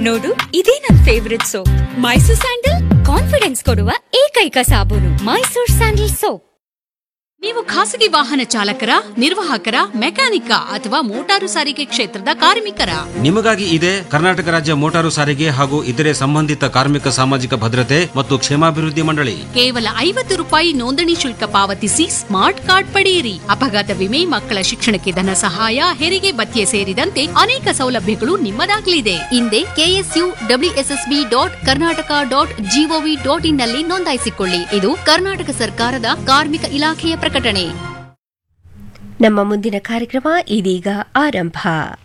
ನೋಡು ಇದೇ ನನ್ favourite soap Mysore sandal confidence ಕೊಡುವ ಏಕೈಕ ಸಾಬೂನು ಮೈಸೂರ್ ಸ್ಯಾಂಡಲ್ ಸೋಪ್ ನೀವು ಖಾಸಗಿ ವಾಹನ ಚಾಲಕರ ನಿರ್ವಾಹಕರ ಮೆಕ್ಯಾನಿಕ ಅಥವಾ ಮೋಟಾರು ಸಾರಿಗೆ ಕ್ಷೇತ್ರದ ಕಾರ್ಮಿಕರ ನಿಮಗಾಗಿ ಇದೆ ಕರ್ನಾಟಕ ರಾಜ್ಯ ಮೋಟಾರು ಸಾರಿಗೆ ಹಾಗೂ ಇತರೆ ಸಂಬಂಧಿತ ಕಾರ್ಮಿಕ ಸಾಮಾಜಿಕ ಭದ್ರತೆ ಮತ್ತು ಕ್ಷೇಮಾಭಿವೃದ್ಧಿ ಮಂಡಳಿ ಕೇವಲ ಐವತ್ತು ರೂಪಾಯಿ ನೋಂದಣಿ ಶುಲ್ಕ ಪಾವತಿಸಿ ಸ್ಮಾರ್ಟ್ ಕಾರ್ಡ್ ಪಡೆಯಿರಿ ಅಪಘಾತ ವಿಮೆ ಮಕ್ಕಳ ಶಿಕ್ಷಣಕ್ಕೆ ಧನ ಸಹಾಯ ಹೆರಿಗೆ ಭತ್ಯೆ ಸೇರಿದಂತೆ ಅನೇಕ ಸೌಲಭ್ಯಗಳು ನಿಮ್ಮದಾಗಲಿದೆ ಹಿಂದೆ KSU WSSB dot Karnataka dot GOV dot in ನಲ್ಲಿ ನೋಂದಾಯಿಸಿಕೊಳ್ಳಿ ಇದು ಕರ್ನಾಟಕ ಸರ್ಕಾರದ ಕಾರ್ಮಿಕ ಇಲಾಖೆಯ ಪ್ರಕಟಣೆ ನಮ್ಮ ಮುಂದಿನ ಕಾರ್ಯಕ್ರಮ ಇದೀಗ ಆರಂಭ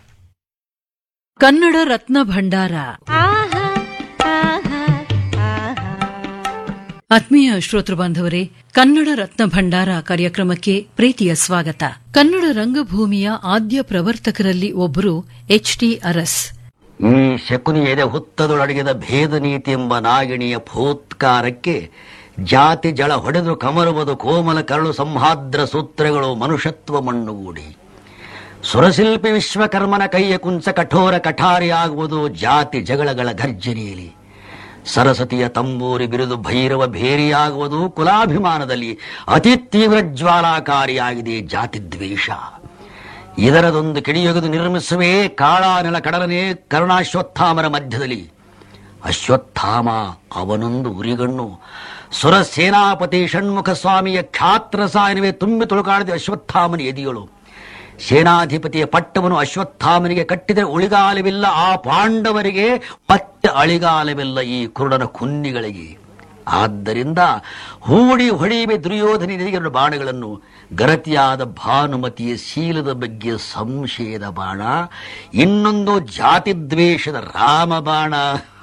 ಕನ್ನಡ ರತ್ನ ಭಂಡಾರ ಆತ್ಮೀಯ ಶ್ರೋತೃ ಬಾಂಧವರೇ ಕನ್ನಡ ರತ್ನ ಭಂಡಾರ ಕಾರ್ಯಕ್ರಮಕ್ಕೆ ಪ್ರೀತಿಯ ಸ್ವಾಗತ ಕನ್ನಡ ರಂಗಭೂಮಿಯ ಆದ್ಯ ಪ್ರವರ್ತಕರಲ್ಲಿ ಒಬ್ಬರು ಎಚ್ ಟಿ ಅರಸ್ ಈ ಶಕುನಿ ಎದೆ ಹುತ್ತದೊಳಗಿದ ಭೇದ ನೀತಿ ಎಂಬ ನಾಗಿಣಿಯ ಫೋತ್ಕಾರಕ್ಕೆ ಜಾತಿ ಜಳ ಹೊಡೆದು ಕಮರುವುದು ಕೋಮಲ ಕರಳು ಸಂಹಾದ್ರ ಸೂತ್ರಗಳು ಮನುಷ್ಯತ್ವ ಮಣ್ಣುಗೂಡಿ ಸುರಶಿಲ್ಪಿ ವಿಶ್ವಕರ್ಮನ ಕೈಯ ಕುಂಚ ಕಠೋರ ಕಠಾರಿಯಾಗುವುದು ಜಾತಿ ಜಗಳಗಳ ಗರ್ಜನೆಯಲ್ಲಿ ಸರಸ್ವತಿಯ ತಂಬೂರಿ ಬಿರುದು ಭೈರವ ಭೇರಿಯಾಗುವುದು ಕುಲಾಭಿಮಾನದಲ್ಲಿ ಅತಿ ತೀವ್ರ ಜ್ವಾಲಾಕಾರಿಯಾಗಿದೆ ಜಾತಿ ದ್ವೇಷ ಇದರದೊಂದು ಕಿಡಿಯೊಗೆದು ನಿರ್ಮಿಸುವೆ ಕಾಳ ನೆಲ ಕಡಲನೆ ಕರುಣಾಶ್ವತ್ಥಾಮರ ಮಧ್ಯದಲ್ಲಿ ಅಶ್ವತ್ಥಾಮ ಅವನೊಂದು ಉರಿಗಣ್ಣು ಸುರ ಸೇನಾಪತಿ ಷಣ್ಮುಖ ಸ್ವಾಮಿಯ ಖ್ಯಾತ್ರ ಸಾಯನವೇ ತುಂಬಿ ತುಳುಕಾಡಿದ ಅಶ್ವತ್ಥಾಮನ ಎದಿಯಳು ಸೇನಾಧಿಪತಿಯ ಪಟ್ಟವನ್ನು ಅಶ್ವತ್ಥಾಮನಿಗೆ ಕಟ್ಟಿದರೆ ಉಳಿಗಾಲವಿಲ್ಲ ಆ ಪಾಂಡವರಿಗೆ ಮತ್ತೆ ಅಳಿಗಾಲವಿಲ್ಲ ಈ ಕುರುಡನ ಕುನ್ನಿಗಳಿಗೆ ಆದ್ದರಿಂದ ಹೂಡಿ ಹೊಡೆಯುವೆ ದುರ್ಯೋಧನಿಗೆ ಎರಡು ಬಾಣಗಳನ್ನು ಗರತಿಯಾದ ಭಾನುಮತಿಯ ಶೀಲದ ಬಗ್ಗೆ ಸಂಶಯದ ಬಾಣ ಇನ್ನೊಂದು ಜಾತಿ ದ್ವೇಷದ ರಾಮ ಬಾಣ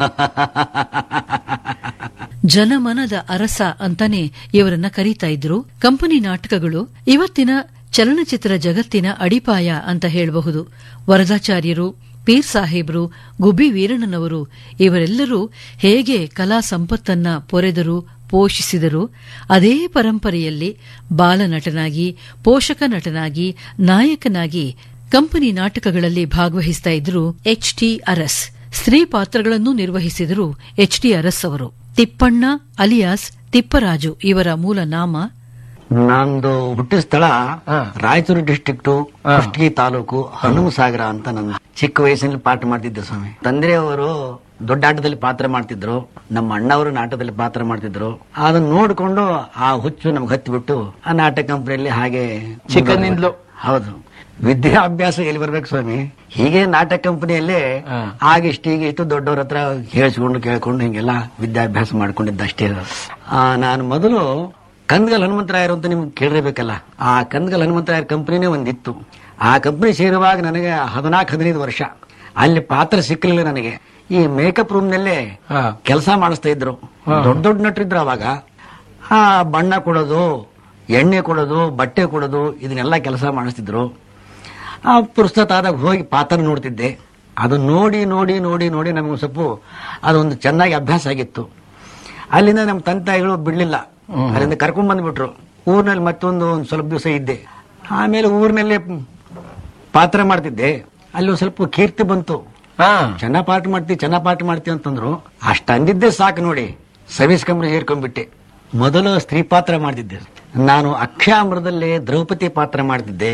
ಜನಮನದ ಅರಸ ಅಂತಾನೆ ಇವರನ್ನ ಕರೀತಾ ಇದ್ರು ಕಂಪನಿ ನಾಟಕಗಳು ಇವತ್ತಿನ ಚಲನಚಿತ್ರ ಜಗತ್ತಿನ ಅಡಿಪಾಯ ಅಂತ ಹೇಳಬಹುದು ವರದಾಚಾರ್ಯರು ಪೀರ್ ಸಾಹೇಬ್ರು ಗುಬ್ಬಿ ವೀರಣ್ಣನವರು ಇವರೆಲ್ಲರೂ ಹೇಗೆ ಕಲಾ ಸಂಪತ್ತನ್ನ ಪೊರೆದರು ಪೋಷಿಸಿದರು ಅದೇ ಪರಂಪರೆಯಲ್ಲಿ ಬಾಲನಟನಾಗಿ ಪೋಷಕ ನಟನಾಗಿ ನಾಯಕನಾಗಿ ಕಂಪನಿ ನಾಟಕಗಳಲ್ಲಿ ಭಾಗವಹಿಸ್ತಾ ಇದ್ರು ಎಚ್ ಟಿ ಅರಸ್ ಸ್ತ್ರೀ ಪಾತ್ರಗಳನ್ನು ನಿರ್ವಹಿಸಿದರು ಎಚ್ ಟಿ ಅರಸ್ ಅವರು ತಿಪ್ಪಣ್ಣ ಅಲಿಯಾಸ್ ತಿಪ್ಪರಾಜು ಇವರ ಮೂಲ ನಾಮ ನಂದು ಹುಟ್ಟಿದ ಸ್ಥಳ ರಾಯಚೂರು ಡಿಸ್ಟ್ರಿಕ್ಟು ಕುಷ್ಟಗಿ ತಾಲೂಕು ಹನುಮಸಾಗರ ಅಂತ ನನ್ನ ಚಿಕ್ಕ ವಯಸ್ಸಿನಲ್ಲಿ ಪಾಠ ಮಾಡ್ತಿದ್ದೆ ಸ್ವಾಮಿ ತಂದೆಯವರು ದೊಡ್ಡ ಆಟದಲ್ಲಿ ಪಾತ್ರ ಮಾಡ್ತಿದ್ರು ನಮ್ಮ ಅಣ್ಣವರು ನಾಟಕದಲ್ಲಿ ಪಾತ್ರ ಮಾಡ್ತಿದ್ರು ಅದನ್ನ ನೋಡಿಕೊಂಡು ಆ ಹುಚ್ಚು ನಮ್ಗೆ ಹತ್ತಿಬಿಟ್ಟು ಆ ನಾಟಕ ಕಂಪನಿಯಲ್ಲಿ ಹಾಗೆ ಚಿಕ್ಕಂದಿನಿಂದಲೂ? ಹೌದು ವಿದ್ಯಾಭ್ಯಾಸ ಎಲ್ಲಿ ಬರ್ಬೇಕು ಸ್ವಾಮಿ ಹೀಗೆ ನಾಟಕ ಕಂಪನಿಯಲ್ಲೇ ಆಗಿಷ್ಟು ಈಗ ಇಷ್ಟು ದೊಡ್ಡವ್ರ ಹತ್ರ ಕೇಳಿಸ್ಕೊಂಡು ಕೇಳ್ಕೊಂಡು ಹಿಂಗೆಲ್ಲ ವಿದ್ಯಾಭ್ಯಾಸ ಮಾಡ್ಕೊಂಡಿದ್ದಷ್ಟೇ ಆ, ನಾನು ಮೊದಲು ಕಂದಗಲ್ ಹನುಮಂತರಾಯರು ಅಂತ ನಿಮ್ಗೆ ಕೇಳಿರ್ಬೇಕಲ್ಲ ಆ ಕಂದಗಲ್ ಹನುಮಂತರಾಯರ ಕಂಪನಿನೇ ಒಂದಿತ್ತು ಆ ಕಂಪನಿ ಸೇರುವಾಗ ನನಗೆ ಹದಿನಾಲ್ಕು ಹದಿನೈದು ವರ್ಷ ಅಲ್ಲಿ ಪಾತ್ರ ಸಿಕ್ಕಲಿಲ್ಲ ನನಗೆ ಈ ಮೇಕಪ್ ರೂಮ್ ನಲ್ಲೇ ಕೆಲಸ ಮಾಡಿಸ್ತಾ ಇದ್ರು ದೊಡ್ಡ ದೊಡ್ಡ ನಟರಿದ್ರು ಅವಾಗ ಆ ಬಣ್ಣ ಕೊಡೋದು ಎಣ್ಣೆ ಕೊಡೋದು ಬಟ್ಟೆ ಕೊಡೋದು ಇದನ್ನೆಲ್ಲ ಕೆಲಸ ಮಾಡಿಸ್ತಿದ್ರು ಆ ಪುಸ್ತಕ ಆದಾಗ ಹೋಗಿ ಪಾತ್ರ ನೋಡ್ತಿದ್ದೆ ಅದು ನೋಡಿ ನೋಡಿ ನೋಡಿ ನೋಡಿ ನಮಗೆ ಸ್ವಲ್ಪ ಅದೊಂದು ಚೆನ್ನಾಗಿ ಅಭ್ಯಾಸ ಆಗಿತ್ತು ಅಲ್ಲಿಂದ ನಮ್ಮ ತಂತಾಯಿಗಳು ಬಿಡ್ಲಿಲ್ಲ ಅಲ್ಲಿಂದ ಕರ್ಕೊಂಡ್ ಬಂದ್ಬಿಟ್ರು ಊರಿನಲ್ಲಿ ಮತ್ತೊಂದು ಒಂದು ಸ್ವಲ್ಪ ದಿವಸ ಇದ್ದೆ ಆಮೇಲೆ ಊರಿನಲ್ಲೇ ಪಾತ್ರ ಮಾಡ್ತಿದ್ದೆ ಅಲ್ಲಿ ಒಂದು ಸ್ವಲ್ಪ ಕೀರ್ತಿ ಬಂತು ಚೆನ್ನಾಗ್ ಪಾಠ ಮಾಡ್ತಿ ಚೆನ್ನಾಗ್ ಪಾಠ ಮಾಡ್ತಿ ಅಂತಂದ್ರು ಅಷ್ಟ ಅಂದಿದ್ದೆ ಸಾಕು ನೋಡಿ ಸರ್ವಿಸ್ ಕಂಪ್ನಿ ಸೇರ್ಕೊಂಡ್ಬಿಟ್ಟೆ ಮೊದಲು ಸ್ತ್ರೀ ಪಾತ್ರ ಮಾಡ್ತಿದ್ದೆ ನಾನು ಅಕ್ಷಾಮೃತದಲ್ಲಿ ದ್ರೌಪದಿ ಪಾತ್ರ ಮಾಡ್ತಿದ್ದೆ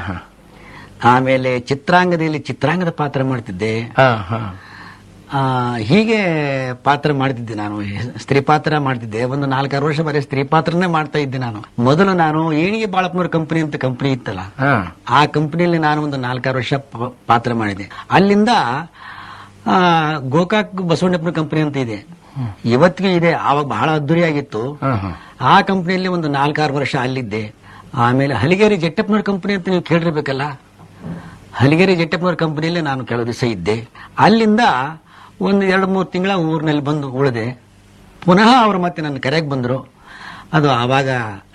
ಆಮೇಲೆ ಚಿತ್ರಾಂಗದಲ್ಲಿ ಚಿತ್ರಾಂಗದ ಪಾತ್ರ ಮಾಡ್ತಿದ್ದೆ ಆ, ಹೀಗೆ ಪಾತ್ರ ಮಾಡ್ತಿದ್ದೆ ನಾನು ಸ್ತ್ರೀ ಪಾತ್ರ ಮಾಡ್ತಿದ್ದೆ ಒಂದು ನಾಲ್ಕಾರು ವರ್ಷ ಬರೀ ಸ್ತ್ರೀ ಪಾತ್ರನೇ ಮಾಡ್ತಾ ಇದ್ದೆ ನಾನು ಮೊದಲು ನಾನು ಏಣಿಗೆ ಬಾಳಪ್ಪನವ್ರ ಕಂಪನಿ ಅಂತ ಕಂಪನಿ ಇತ್ತಲ್ಲ ಆ ಕಂಪನಿಯಲ್ಲಿ ನಾನು ಒಂದು ನಾಲ್ಕಾರು ವರ್ಷ ಪ- ಪಾತ್ರ ಮಾಡಿದೆ ಅಲ್ಲಿಂದ ಆ, ಗೋಕಾಕ್ ಬಸವಣ್ಣಪ್ಪನ ಕಂಪನಿ ಅಂತ ಇದೆ ಇವತ್ತಿಗೂ ಇದೆ ಆವಾಗ ಬಹಳ ಅದ್ದೂರಿಯಾಗಿತ್ತು ಆ ಕಂಪನಿಯಲ್ಲಿ ಒಂದು ನಾಲ್ಕಾರು ವರ್ಷ ಅಲ್ಲಿದ್ದೆ ಆಮೇಲೆ ಹಲಿಗೇರಿ ಜಟ್ಟಪ್ಪನವ್ರ ಕಂಪನಿ ಅಂತ ನೀವು ಕೇಳಿರ್ಬೇಕಲ್ಲ ಹಲಿಗೆರೆ ಜಟ್ಟಪ್ಪನವ್ರ ಕಂಪನಿಯಲ್ಲಿ ನಾನು ಕೆಲವು ದಿವಸ ಇದ್ದೆ ಅಲ್ಲಿಂದ ಒಂದು ಎರಡು ಮೂರು ತಿಂಗಳ ಊರಿನಲ್ಲಿ ಬಂದು ಉಳಿದೆ ಪುನಃ ಅವರು ಮತ್ತೆ ನನ್ನ ಕರೆಗೆ ಬಂದರು ಅದು ಆವಾಗ